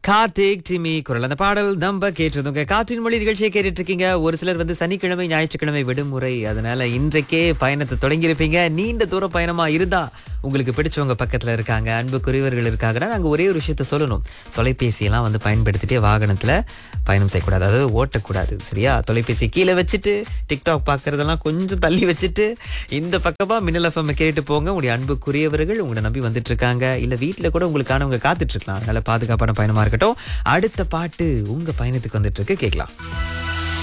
கார்த்திக் டிமி குரல் அந்த பாடல் நம்ப கேட்டதுங்க காற்றின் மொழி நிகழ்ச்சியை கேட்டுட்டு இருக்கீங்க ஒரு சிலர் வந்து சனிக்கிழமை ஞாயிற்றுக்கிழமை விடுமுறை அதனால இன்றைக்கே பயணத்தை தொடங்கியிருப்பீங்க நீண்ட தூர பயணமா இருந்தா உங்களுக்கு பிடிச்சவங்க பக்கத்துல இருக்காங்க அன்புக்குரியவர்கள் இருக்காங்கன்னா நாங்க ஒரே ஒரு விஷயத்த சொல்லணும் தொலைபேசியெல்லாம் வந்து பயன்படுத்திட்டே வாகனத்துல பயணம் செய்யக்கூடாது அதாவது ஓட்டக்கூடாது சரியா தொலைபேசி கீழே வச்சுட்டு டிக்டாக் பார்க்கறதெல்லாம் கொஞ்சம் தள்ளி வச்சுட்டு இந்த பக்கமா மின்னல் எஃப்எம் கேட்டு போங்க உங்களுடைய அன்புக்குரியவர்கள் உங்களை நம்பி வந்துட்டு இருக்காங்க இல்ல வீட்டுல கூட உங்களுக்கானவங்க காத்துட்டு இருக்கலாம் அதனால பாதுகாப்பான பயணமா இருக்கட்டும் அடுத்த பாட்டு உங்க பயணத்துக்கு வந்துட்டு இருக்கு கேட்கலாம்